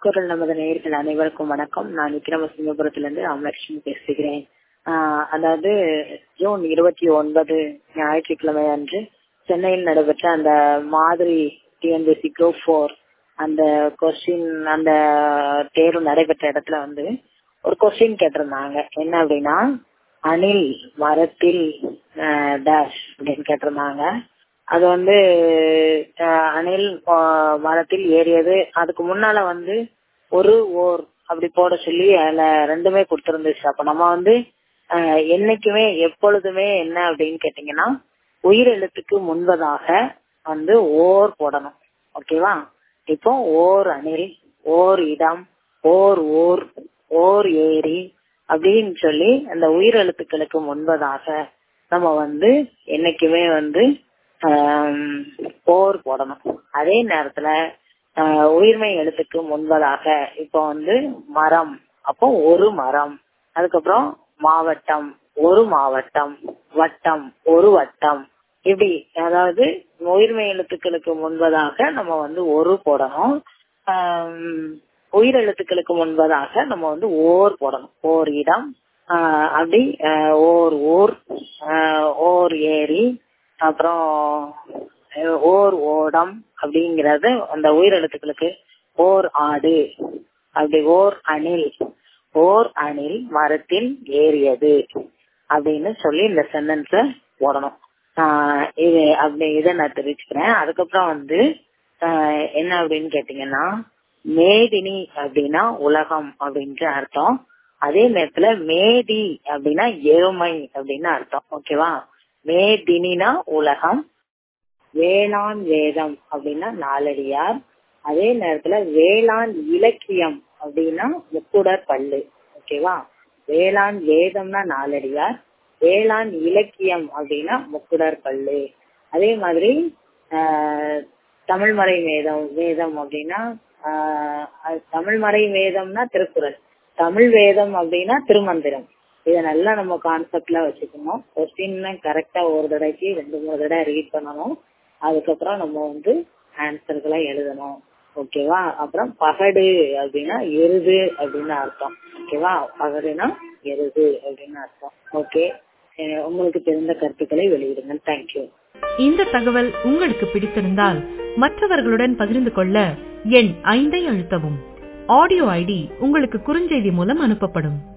குரல் நமது நேயர்கள் அனைவருக்கும் வணக்கம் நான் விக்ரமசிங்கபுரத்திலிருந்து ராமலட்சுமி பேசுகிறேன் ஆஹ் அதாவது ஜூன் இருபத்தி ஒன்பது ஞாயிற்றுக்கிழமை அன்று சென்னையில் நடைபெற்ற அந்த மாதிரி டிஎன்பிசி குரூப் ஃபோர் அந்த கொஸ்டின் அந்த தேர்வு நடைபெற்ற இடத்துல வந்து ஒரு கொஸ்டின் கேட்டிருந்தாங்க என்ன அப்படின்னா அணில் மரத்தில் டேஷ் அப்படின்னு கேட்டிருந்தாங்க அது வந்து அஹ், அணில் அஹ், மரத்தில் ஏறியது அதுக்கு முன்னால வந்து ஒரு ஓர் அப்படி போட சொல்லி அதுல ரெண்டுமே கொடுத்திருந்துச்சு அப்ப நம்ம வந்து அஹ், என்னைக்குமே எப்பொழுதுமே என்ன அப்படின்னு கேட்டீங்கன்னா உயிரெழுத்துக்கு முன்பதாக வந்து ஓர் போடணும் ஓகேவா இப்போ ஓர் அணில் ஓர் இடம் ஓர் ஊர் ஓர் ஏரி அப்படின்னு சொல்லி அந்த உயிரெழுத்துக்களுக்கு முன்பதாக நம்ம வந்து என்னைக்குமே வந்து ஆம், ஓர் போடணும் அதே நேரத்துல ஆஹ், உயிர்மை எழுத்துக்கு முன்பதாக இப்போ வந்து மரம் அப்போ ஒரு மரம் அதுக்கப்புறம் மாவட்டம் ஒரு மாவட்டம் வட்டம் ஒரு வட்டம் இப்படி அதாவது உயிர்மை எழுத்துக்களுக்கு முன்பதாக நம்ம வந்து ஒரு போடணும் ஆம், உயிரெழுத்துக்களுக்கு முன்பதாக நம்ம வந்து ஓர் போடணும் ஓர் இடம் ஆஹ் அப்படி ஆஹ் ஓர் ஊர் ஆஹ் ஓர் ஏரி அப்புறம் அஹ் ஓர் ஓடம் அப்படிங்கறது அந்த உயிரெழுத்துக்களுக்கு ஓர் ஆடு அப்படி ஓர் அணில் ஓர் அணில் மரத்தில் ஏறியது அப்படின்னு சொல்லி இந்த சென்டென்ஸ போடணும் ஆஹ் இது அப்படி இதை நான் தெரிவிச்சுக்கிறேன் அதுக்கப்புறம் வந்து ஆஹ் என்ன அப்படின்னு கேட்டீங்கன்னா மேதினி அப்படின்னா உலகம் அப்படின்ற அர்த்தம் அதே நேரத்துல மேதி அப்படின்னா எருமை அப்படின்னு அர்த்தம் ஓகேவா மேதினா உலகம் வேளாண் வேதம் அப்படின்னா நாலடியார் அதே நேரத்துல வேளாண் இலக்கியம் அப்படின்னா முக்குடர் பல்லு ஓகேவா வேளாண் வேதம்னா நாலடியார் வேளாண் இலக்கியம் அப்படின்னா முக்குடர் பல்லு அதே மாதிரி ஆஹ், தமிழ்மறை வேதம் வேதம் அப்படின்னா ஆஹ், அது தமிழ்மறை வேதம்னா திருக்குறள் தமிழ் வேதம் அப்படின்னா திருமந்திரம் இதை நல்லா நம்ம கான்செப்ட்ல வச்சுக்கணும் கொஸ்டின் கரெக்டா ஒரு தடவைக்கு ரெண்டு மூணு தடவை ரீட் பண்ணணும் அதுக்கப்புறம் நம்ம வந்து ஆன்சர்களை எழுதணும் ஓகேவா அப்புறம் பகடு அப்படின்னா எருது அப்படின்னு அர்த்தம் ஓகேவா பகடுனா எருது அப்படின்னு அர்த்தம் ஓகே உங்களுக்கு தெரிந்த கருத்துக்களை வெளியிடுங்க தேங்க்யூ இந்த தகவல் உங்களுக்கு பிடித்திருந்தால் மற்றவர்களுடன் பகிர்ந்து கொள்ள எண் ஐந்தை அழுத்தவும் ஆடியோ ஐடி உங்களுக்கு குறுஞ்செய்தி மூலம் அனுப்பப்படும்